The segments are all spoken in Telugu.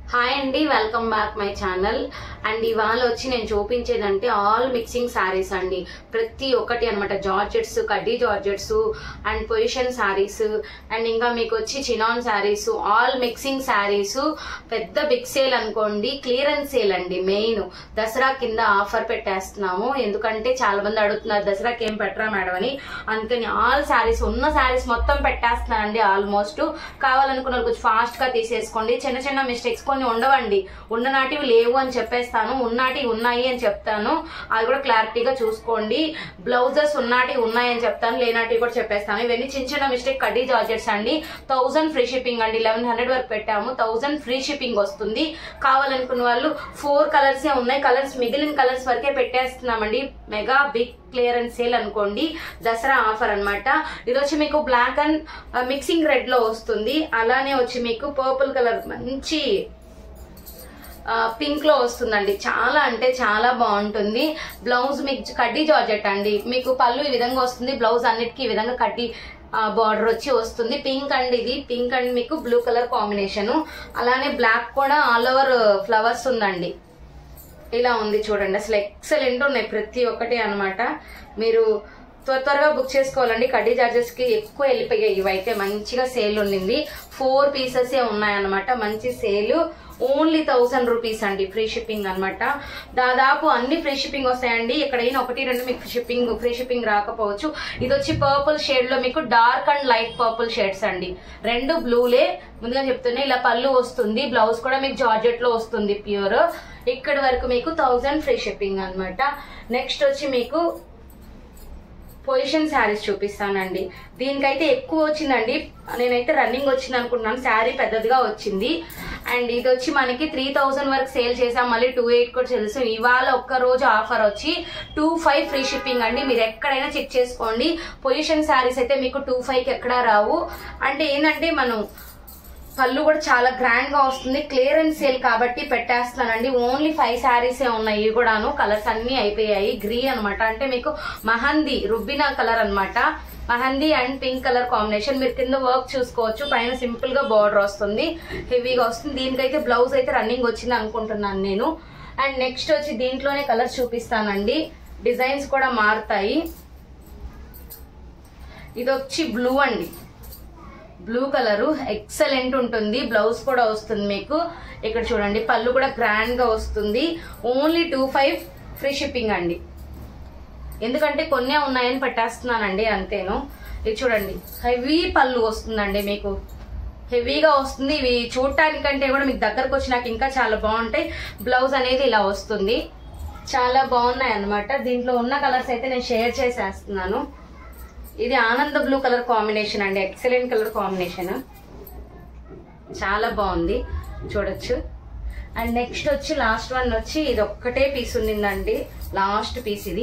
హాయ్ అండి welcome back my channel and ఇవాళ వచ్చి నేను చూపించేదంటే ఆల్ మిక్సింగ్ శారీస్ అండి ప్రతి ఒక్కటి అనమాట జార్జెట్స్ కడ్డీ georgettes and position sarees and ఇంకా మీకు వచ్చి chinon sarees all mixing sarees పెద్ద బిగ్ సేల్ అనుకోండి క్లియరెన్స్ సేల్ అండి మెయిన్ దసరా కింద ఆఫర్ పెట్టేస్తున్నాము ఎందుకంటే చాలా మంది అడుగుతున్నారు దసరాకి ఏం పెట్టరా మేడం అని అందుకని ఆల్ శారీస్ ఉన్న శారీస్ మొత్తం పెట్టేస్తున్నానండి ఆల్మోస్ట్ కావాలనుకున్న వాళ్ళు కొంచెం ఫాస్ట్ గా తీసేసుకోండి చిన్న చిన్న మిస్టేక్స్ కొన్ని ఉండవండి ఉన్ననాటివి లేవు అని చెప్పేస్తాను ఉన్నాటివి ఉన్నాయి అని చెప్తాను అది కూడా క్లారిటీగా చూసుకోండి బ్లౌజెస్ ఉన్నాటివి ఉన్నాయని చెప్తాను లేనాటివి కూడా చెప్పేస్తాను ఇవన్నీ చిన్న చిన్న మిస్టేక్ కడ్డీ జార్జెట్స్ అండి థౌసండ్ ఫ్రీ షిప్పింగ్ అండి లెవెన్ హండ్రెడ్ వరకు పెట్టాము థౌసండ్ ఫ్రీ షిప్పింగ్ వస్తుంది కావాలనుకున్న వాళ్ళు ఫోర్ కలర్స్ ఉన్నాయి కలర్స్ మిగిలిన కలర్స్ వరకే పెట్టేస్తున్నామండి మెగా బిగ్ క్లియరెన్స్ సేల్ అనుకోండి దసరా ఆఫర్ అన్నమాట ఇది వచ్చి మీకు బ్లాక్ అండ్ మిక్సింగ్ రెడ్ లో వస్తుంది అలానే వచ్చి మీకు పర్పుల్ కలర్ మంచి పింక్ లో వస్తుందండి చాలా అంటే చాలా బాగుంటుంది బ్లౌజ్ మీకు కడ్డీ జార్జెట్ అండి మీకు పళ్ళు ఈ విధంగా వస్తుంది బ్లౌజ్ అన్నిటికీ ఈ విధంగా కడ్డీ బార్డర్ వచ్చి వస్తుంది పింక్ అండ్ ఇది పింక్ అండ్ మీకు బ్లూ కలర్ కాంబినేషన్ అలానే బ్లాక్ కూడా ఆల్ ఓవర్ ఫ్లవర్స్ ఉందండి ఇలా ఉంది చూడండి అసలు ఎక్సలెంట్ ఉన్నాయి ప్రతి ఒక్కటి అన్నమాట మీరు త్వర త్వరగా బుక్ చేసుకోవాలండి కడ్డీ చార్జెస్ కి ఎక్కువ వెళ్ళిపోయాయి ఇవైతే మంచిగా సేల్ ఉండింది ఫోర్ పీసెస్ ఉన్నాయన్నమాట మంచి సేల్ ఓన్లీ థౌసండ్ రూపీస్ అండి ఫ్రీ షిప్పింగ్ అన్నమాట దాదాపు అన్ని ఫ్రీ షిప్పింగ్ వస్తాయండి ఎక్కడైనా ఒకటి రెండు మీకు షిప్పింగ్ ఫ్రీ షిప్పింగ్ రాకపోవచ్చు ఇది వచ్చి పర్పుల్ షేడ్ లో మీకు dark and light purple shades అండి రెండు బ్లూలే ముందుగా చెప్తున్నా ఇలా పళ్ళు వస్తుంది బ్లౌజ్ కూడా మీకు జార్జెట్ లో వస్తుంది ప్యూర్ ఇక్కడ వరకు మీకు థౌజండ్ ఫ్రీ షిప్పింగ్ అన్నమాట నెక్స్ట్ వచ్చి మీకు పొజిషన్ శారీస్ చూపిస్తానండి దీనికైతే ఎక్కువ వచ్చిందండి నేనైతే రన్నింగ్ వచ్చింది అనుకుంటున్నాను శారీ పెద్దదిగా వచ్చింది అండ్ ఇది వచ్చి మనకి త్రీ థౌజండ్ వరకు సేల్ చేసాం మళ్ళీ టూ ఎయిట్ కూడా తెలుసు ఇవాళ ఒక్క రోజు ఆఫర్ వచ్చి టూ ఫైవ్ ఫ్రీ షిప్పింగ్ అండి మీరు ఎక్కడైనా చెక్ చేసుకోండి పొజిషన్ శారీస్ అయితే మీకు టూ ఫైవ్కి ఎక్కడా రావు అంటే ఏంటంటే మనం పళ్ళు కూడా చాలా గ్రాండ్ గా వస్తుంది క్లియరెన్స్ సేల్ కాబట్టి పెట్టేస్తున్నానండి ఓన్లీ ఫైవ్ శారీసే ఉన్నాయి ఇవి కూడాను కలర్స్ అన్ని అయిపోయాయి గ్రీన్ అనమాట అంటే మీకు మహందీ రుబ్బిన కలర్ అన్నమాట mehndi and pink colour combination మీరు కింద వర్క్ చూసుకోవచ్చు పైన సింపుల్ గా బార్డర్ వస్తుంది హెవీగా వస్తుంది దీనికైతే బ్లౌజ్ అయితే రన్నింగ్ వచ్చింది అనుకుంటున్నాను నేను అండ్ నెక్స్ట్ వచ్చి దీంట్లోనే కలర్స్ చూపిస్తానండి డిజైన్స్ కూడా మారుతాయి ఇది వచ్చి బ్లూ అండి బ్లూ కలర్ ఎక్సలెంట్ ఉంటుంది బ్లౌజ్ కూడా వస్తుంది మీకు ఇక్కడ చూడండి పళ్ళు కూడా గ్రాండ్ గా వస్తుంది only two five free shipping అండి ఎందుకంటే కొన్నే ఉన్నాయని పెట్టేస్తున్నానండి అంతేను ఇది చూడండి హెవీ పళ్ళు వస్తుందండి మీకు హెవీగా వస్తుంది ఇవి చూడటానికంటే కూడా మీకు దగ్గరకు వచ్చినాక ఇంకా చాలా బాగుంటాయి బ్లౌజ్ అనేది ఇలా వస్తుంది చాలా బాగున్నాయి అన్నమాట దీంట్లో ఉన్న కలర్స్ అయితే నేను షేర్ చేసేస్తున్నాను ఇది ఆనంద బ్లూ కలర్ కాంబినేషన్ అండి ఎక్సలెంట్ కలర్ కాంబినేషన్ చాలా బాగుంది చూడొచ్చు అండ్ నెక్స్ట్ వచ్చి లాస్ట్ వన్ వచ్చి ఇది ఒక్కటే పీస్ ఉండిందండి లాస్ట్ పీస్ ఇది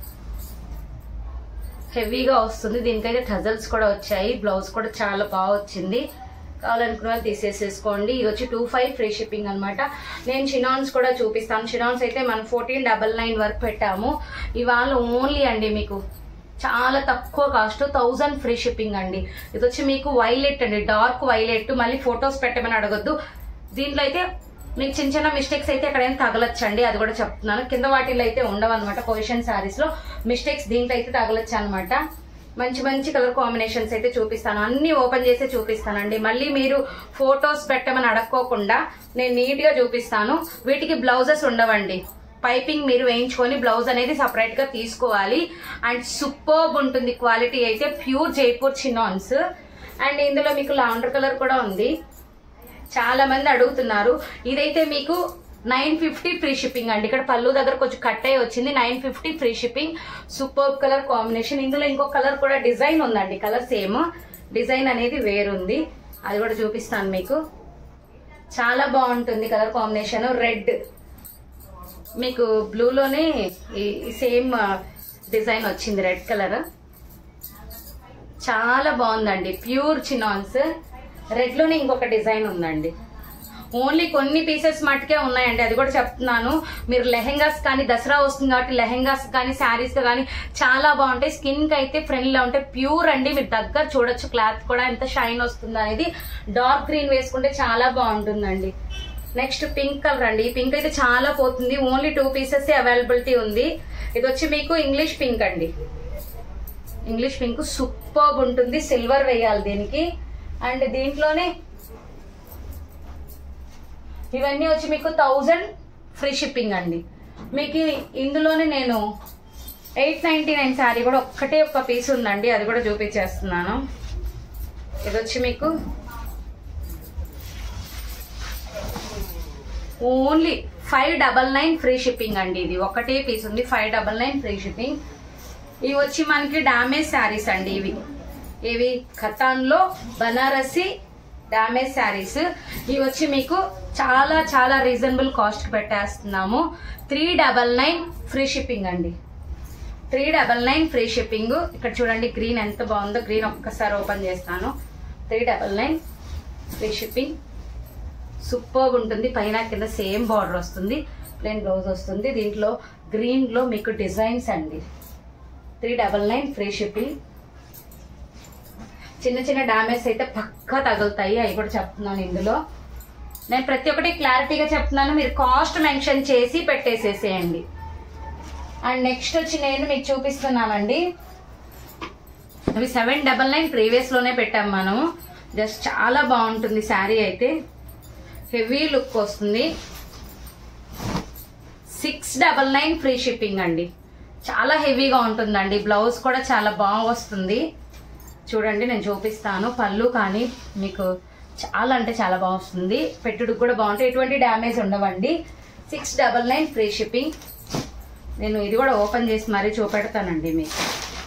హెవీగా వస్తుంది దీనికైతే టజల్స్ కూడా వచ్చాయి బ్లౌజ్ కూడా చాలా బాగా వచ్చింది కావాలనుకున్న వాళ్ళు తీసేసేసుకోండి ఇది వచ్చి టూ ఫైవ్ ఫ్రీ షిప్పింగ్ అనమాట నేను చినాన్స్ కూడా చూపిస్తాను చినాన్స్ అయితే మనం ఫోర్టీన్ డబల్ నైన్ వరకు పెట్టాము ఇవాళ ఓన్లీ అండి మీకు చాలా తక్కువ కాస్ట్ థౌజండ్ ఫ్రీ షిప్పింగ్ అండి ఇది వచ్చి మీకు వైలెట్ అండి డార్క్ వైలెట్ మళ్ళీ ఫొటోస్ పెట్టమని అడగొద్దు దీంట్లో అయితే మీకు చిన్న చిన్న మిస్టేక్స్ అయితే ఎక్కడైనా తగలొచ్చండి అది కూడా చెప్తున్నాను కింద వాటిల్లో అయితే ఉండవు అనమాట పొజిషన్ శారీస్ లో మిస్టేక్స్ దీంట్లో అయితే తగలొచ్చు అనమాట మంచి మంచి కలర్ కాంబినేషన్స్ అయితే చూపిస్తాను అన్ని ఓపెన్ చేసి చూపిస్తానండి మళ్ళీ మీరు ఫొటోస్ పెట్టమని అడక్కోకుండా నేను నీట్ గా చూపిస్తాను వీటికి బ్లౌజెస్ ఉండవండి పైపింగ్ మీరు వేయించుకొని బ్లౌజ్ అనేది సపరేట్ గా తీసుకోవాలి అండ్ సూపర్బ్ ఉంటుంది క్వాలిటీ అయితే ప్యూర్ జైపూర్ చినాన్స్ అండ్ ఇందులో మీకు లాండర్ కలర్ కూడా ఉంది చాలా మంది అడుగుతున్నారు ఇదైతే మీకు నైన్ ఫిఫ్టీ ఫ్రీ షిప్పింగ్ అండి ఇక్కడ పళ్ళు దగ్గర కొంచెం కట్ అయ్యి వచ్చింది nine fifty free shipping super colour combination ఇందులో ఇంకో కలర్ కూడా డిజైన్ ఉందండి కలర్ సేమ్ డిజైన్ అనేది వేరుంది అది కూడా చూపిస్తాను మీకు చాలా బాగుంటుంది కలర్ కాంబినేషన్ రెడ్ మీకు బ్లూలోనే ఈ సేమ్ డిజైన్ వచ్చింది రెడ్ కలర్ చాలా బాగుందండి ప్యూర్ చినాన్స్ రెడ్ లోనే ఇంకొక డిజైన్ ఉందండి ఓన్లీ కొన్ని పీసెస్ మట్టుకే ఉన్నాయండి అది కూడా చెప్తున్నాను మీరు లెహెంగాస్ కానీ దసరా వస్తుంది కాబట్టి లెహెంగాస్ కానీ శారీస్ కానీ చాలా బాగుంటాయి స్కిన్ కి అయితే ఫ్రెండ్లీగా ఉంటాయి ప్యూర్ అండి మీరు దగ్గర చూడొచ్చు క్లాత్ కూడా ఎంత షైన్ వస్తుంది అనేది డార్క్ గ్రీన్ వేసుకుంటే చాలా బాగుంటుందండి నెక్స్ట్ పింక్ కలర్ అండి ఈ పింక్ అయితే చాలా పోతుంది ఓన్లీ టూ పీసెస్ అవైలబిలిటీ ఉంది ఇది వచ్చి మీకు ఇంగ్లీష్ పింక్ అండి ఇంగ్లీష్ పింక్ సూపర్ ఉంటుంది సిల్వర్ వేయాలి దీనికి అండ్ దీంట్లోనే ఇవన్నీ వచ్చి మీకు థౌజండ్ ఫ్రీ షిప్పింగ్ అండి మీకు ఇందులోనే నేను ఎయిట్ నైన్టీ నైన్ శారీ కూడా ఒక్కటే ఒక్క పీస్ ఉందండి అది కూడా చూపించేస్తున్నాను ఇది వచ్చి మీకు only five double nine free shipping అండి ఇది ఒకటే పీస్ ఉంది five double nine free shipping ఇవి వచ్చి మనకి డామేజ్ శారీస్ అండి ఇవి ఇవి ఖతాన్లో బనారసి డామేజ్ శారీస్ ఇవి వచ్చి మీకు చాలా చాలా రీజనబుల్ కాస్ట్ పెట్టేస్తున్నాము three double nine free shipping అండి three double nine free shipping ఇక్కడ చూడండి గ్రీన్ ఎంత బాగుందో గ్రీన్ ఒక్కసారి ఓపెన్ చేస్తాను three double nine free shipping super ఉంటుంది పైన కింద సేమ్ బార్డర్ వస్తుంది ప్లెయిన్ బ్లౌజ్ వస్తుంది దీంట్లో గ్రీన్ లో మీకు డిజైన్స్ అండి three double nine free shipping చిన్న చిన్న డామేజ్ అయితే పక్కా తగులుతాయి అవి కూడా చెప్తున్నాను ఇందులో నేను ప్రతి ఒక్కటి క్లారిటీగా చెప్తున్నాను మీరు కాస్ట్ మెన్షన్ చేసి పెట్టేసేసేయండి అండ్ నెక్స్ట్ వచ్చి నేను మీకు చూపిస్తున్నానండి అవి సెవెన్ డబల్ నైన్ ప్రీవియస్ లోనే పెట్టాం మనం జస్ట్ చాలా బాగుంటుంది శారీ అయితే హెవీ లుక్ వస్తుంది six double nine free shipping అండి చాలా హెవీగా ఉంటుందండి బ్లౌజ్ కూడా చాలా బాగా వస్తుంది చూడండి నేను చూపిస్తాను పళ్ళు కానీ మీకు చాలా అంటే చాలా బాగా వస్తుంది పెట్టుడుకు కూడా బాగుంటుంది ఎటువంటి డ్యామేజ్ ఉండవండి six double nine free shipping నేను ఇది కూడా ఓపెన్ చేసి మరీ చూపెడతానండి మీకు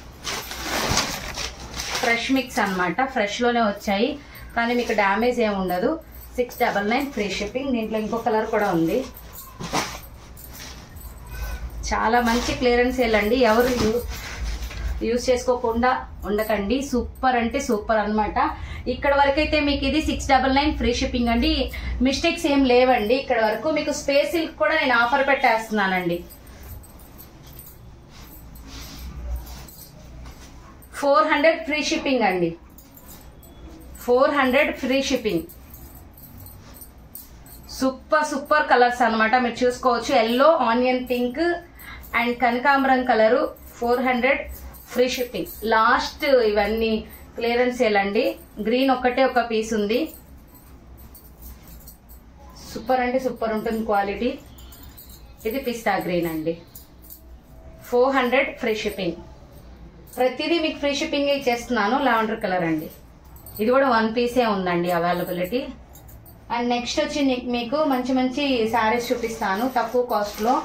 ఫ్రెష్ మిక్స్ అనమాట ఫ్రెష్లోనే వచ్చాయి కానీ మీకు డ్యామేజ్ ఏమి ఉండదు six double nine free shipping దీంట్లో ఇంకో కలర్ కూడా ఉంది చాలా మంచి క్లియరెన్స్ అండి ఎవరు యూ- యూస్ చేసుకోకుండా ఉండకండి సూపర్ అంటే సూపర్ అన్నమాట ఇక్కడ వరకు అయితే మీకు ఇది six double nine free shipping అండి మిస్టేక్స్ ఏం లేవండి ఇక్కడ వరకు మీకు స్పేస్ సిల్క్ కూడా నేను ఆఫర్ పెట్టేస్తున్నానండి ఫోర్ హండ్రెడ్ ఫ్రీ షిప్పింగ్ అండి four hundred free shipping super super colours అన్నమాట మీరు చూసుకోవచ్చు ఎల్లో ఆనియన్ పింక్ అండ్ కనకాంబరం colour four hundred free shipping last ఇవన్నీ క్లియరెన్స్ సేలండి గ్రీన్ ఒక్కటే ఒక పీస్ ఉంది సూపర్ అంటే సూపర్ ఉంటుంది క్వాలిటీ ఇది పిస్తా గ్రీన్ అండి ఫోర్ హండ్రెడ్ ఫ్రీ షిప్పింగ్ ప్రతిదీ మీకు ఫ్రీ షిప్పింగ్ ఇచ్చేస్తున్నాను లావెండర్ కలర్ అండి ఇది కూడా వన్ పీసే ఉందండి అవైలబిలిటీ అండ్ నెక్స్ట్ వచ్చి నీ- మీకు మంచి మంచి శారీస్ చూపిస్తాను తక్కువ కాస్ట్ లో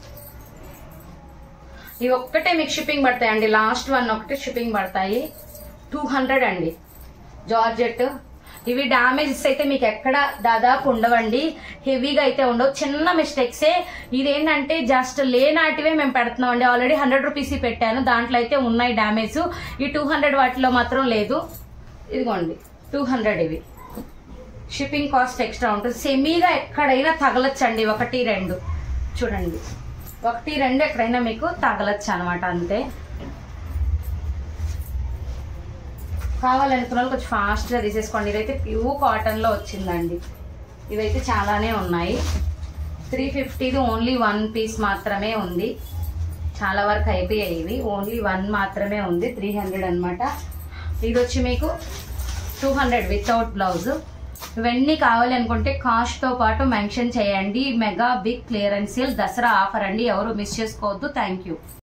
ఇవి ఒక్కటే మీకు షిప్పింగ్ పడతాయండి లాస్ట్ వన్ ఒకటే షిప్పింగ్ పడతాయి టూ హండ్రెడ్ అండి జార్జెట్ ఇవి డామేజెస్ అయితే మీకు ఎక్కడ దాదాపు ఉండవండి హెవీగా అయితే ఉండవు చిన్న మిస్టేక్సే ఇదేంటంటే జస్ట్ లేనాటివే మేము పెడుతున్నాం అండి ఆల్రెడీ హండ్రెడ్ రూపీస్ పెట్టాను దాంట్లో అయితే ఉన్నాయి డ్యామేజ్ ఈ టూ హండ్రెడ్ వాటిలో మాత్రం లేదు ఇదిగోండి టూ హండ్రెడ్ ఇవి షిప్పింగ్ కాస్ట్ ఎక్స్ట్రా ఉంటుంది సెమీగా ఎక్కడైనా తగలచ్చండి ఒకటి రెండు చూడండి ఒకటి రెండు ఎక్కడైనా మీకు తగలచ్చు అనమాట అంతే కావాలనుకున్న వాళ్ళు కొంచెం ఫాస్ట్గా తీసేసుకోండి ఇదైతే ప్యూర్ కాటన్లో వచ్చిందండి ఇవైతే చాలానే ఉన్నాయి త్రీ ఫిఫ్టీది ఓన్లీ వన్ పీస్ మాత్రమే ఉంది చాలా వరకు అయిపోయాయి ఇవి ఓన్లీ వన్ మాత్రమే ఉంది త్రీ హండ్రెడ్ అనమాట ఇది వచ్చి మీకు టూ హండ్రెడ్ వితౌట్ బ్లౌజ్ ఇవన్నీ కావాలి అనుకుంటే కాస్ట్తో పాటు మెన్షన్ చేయండి mega big clearance sale Dasara offer అండి ఎవరు మిస్ చేసుకోవద్దు థ్యాంక్ యూ